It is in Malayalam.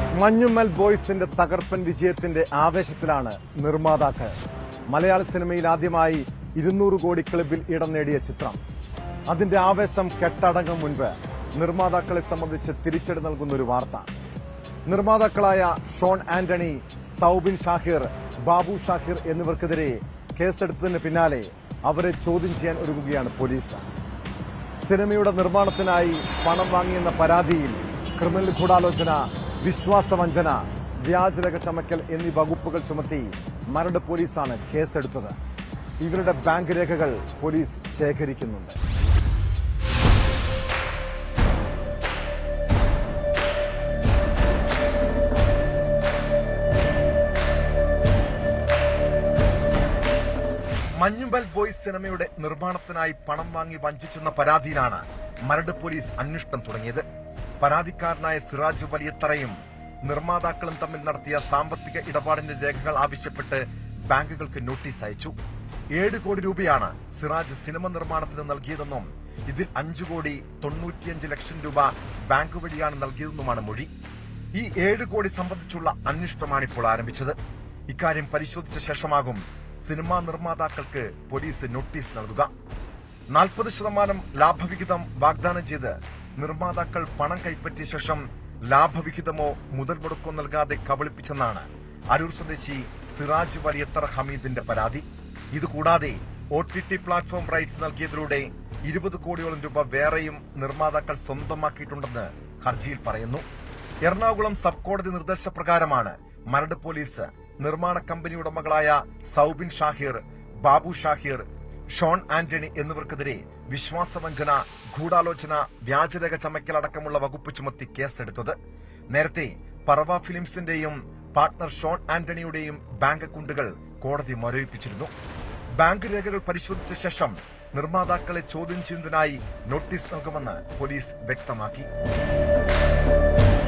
മഞ്ഞുമ്മൽ ബോയ്സിന്റെ തകർപ്പൻ വിജയത്തിന്റെ ആവേശത്തിലാണ് നിർമ്മാതാക്കൾ മലയാള സിനിമയിൽ ആദ്യമായി ഇരുന്നൂറ് കോടി ക്ലബിൽ ഇടം നേടിയ ചിത്രം അതിന്റെ ആവേശം കെട്ടടങ്ങും മുൻപ് നിർമ്മാതാക്കളെ സംബന്ധിച്ച് തിരിച്ചടി നൽകുന്ന ഒരു വാർത്ത നിർമ്മാതാക്കളായ ഷോൺ ആന്റണി സൗബിൻ ഷാഹിർ ബാബു ഷാഹിർ എന്നിവർക്കെതിരെ കേസെടുത്തതിന് പിന്നാലെ അവരെ ചോദ്യം ചെയ്യാൻ ഒരുങ്ങുകയാണ് പോലീസ് സിനിമയുടെ നിർമ്മാണത്തിനായി പണം വാങ്ങിയെന്ന പരാതിയിൽ ക്രിമിനൽ ഗൂഢാലോചന വിശ്വാസവഞ്ചന വ്യാജരേഖ ചമക്കൽ എന്നീ വകുപ്പുകൾ ചുമത്തി മരട് പോലീസാണ് കേസെടുത്തത് ഇവരുടെ ബാങ്ക് രേഖകൾ പോലീസ് ശേഖരിക്കുന്നുണ്ട് മഞ്ഞുമ്പൽ ബോയ്സ് സിനിമയുടെ നിർമ്മാണത്തിനായി പണം വാങ്ങി വഞ്ചിച്ചെന്ന പരാതിയിലാണ് മരട് പോലീസ് അന്വേഷണം തുടങ്ങിയത് പരാതിക്കാരനായ സിറാജ് വലിയത്തറയും നിർമ്മാതാക്കളും തമ്മിൽ നടത്തിയ സാമ്പത്തിക ഇടപാടിന്റെ രേഖകൾ ആവശ്യപ്പെട്ട് ബാങ്കുകൾക്ക് നോട്ടീസ് അയച്ചു ഏഴ് കോടി രൂപയാണ് സിറാജ് സിനിമ നിർമ്മാണത്തിന് നൽകിയതെന്നും ഇതിൽ അഞ്ചു കോടി തൊണ്ണൂറ്റിയഞ്ച് ലക്ഷം രൂപ ബാങ്ക് വഴിയാണ് നൽകിയതെന്നുമാണ് മൊഴി ഈ ഏഴ് കോടി സംബന്ധിച്ചുള്ള അന്വേഷണമാണ് ഇപ്പോൾ ആരംഭിച്ചത് ഇക്കാര്യം പരിശോധിച്ച ശേഷമാകും സിനിമാ നിർമ്മാതാക്കൾക്ക് പോലീസ് നോട്ടീസ് നൽകുക നാൽപ്പത് ശതമാനം ലാഭവിഹിതം വാഗ്ദാനം ചെയ്ത് നിർമ്മാതാക്കൾ പണം കൈപ്പറ്റിയ ശേഷം ലാഭവിഹിതമോ മുതൽ മുടക്കോ നൽകാതെ കബളിപ്പിച്ചെന്നാണ് അരൂർ സ്വദേശി സിറാജ് വലിയത്തറ ഹമീദിന്റെ പരാതി ഇതുകൂടാതെ O T T platform rights നൽകിയതിലൂടെ ഇരുപത് കോടിയോളം രൂപ വേറെയും നിർമ്മാതാക്കൾ സ്വന്തമാക്കിയിട്ടുണ്ടെന്ന് ഹർജിയിൽ പറയുന്നു എറണാകുളം സബ് കോടതി നിർദ്ദേശപ്രകാരമാണ് മരട് പോലീസ് നിർമ്മാണ കമ്പനി ഉടമകളായ സൗബിൻ ഷാഹിർ ബാബു ഷാഹിർ ഷോൺ ആന്റണി എന്നിവർക്കെതിരെ വിശ്വാസവഞ്ചന ഗൂഢാലോചന വ്യാജരേഖ ചമക്കൽ അടക്കമുള്ള വകുപ്പ് ചുമത്തി കേസെടുത്തത് നേരത്തെ പറവ ഫിലിംസിന്റെയും പാർട്ണർ ഷോൺ ആന്റണിയുടെയും ബാങ്ക് അക്കൗണ്ടുകൾ കോടതി മരവിപ്പിച്ചിരുന്നു ബാങ്ക് രേഖകൾ പരിശോധിച്ച ശേഷം നിർമ്മാതാക്കളെ ചോദ്യം ചെയ്യുന്നതിനായി നോട്ടീസ് നൽകുമെന്ന് പോലീസ് വ്യക്തമാക്കി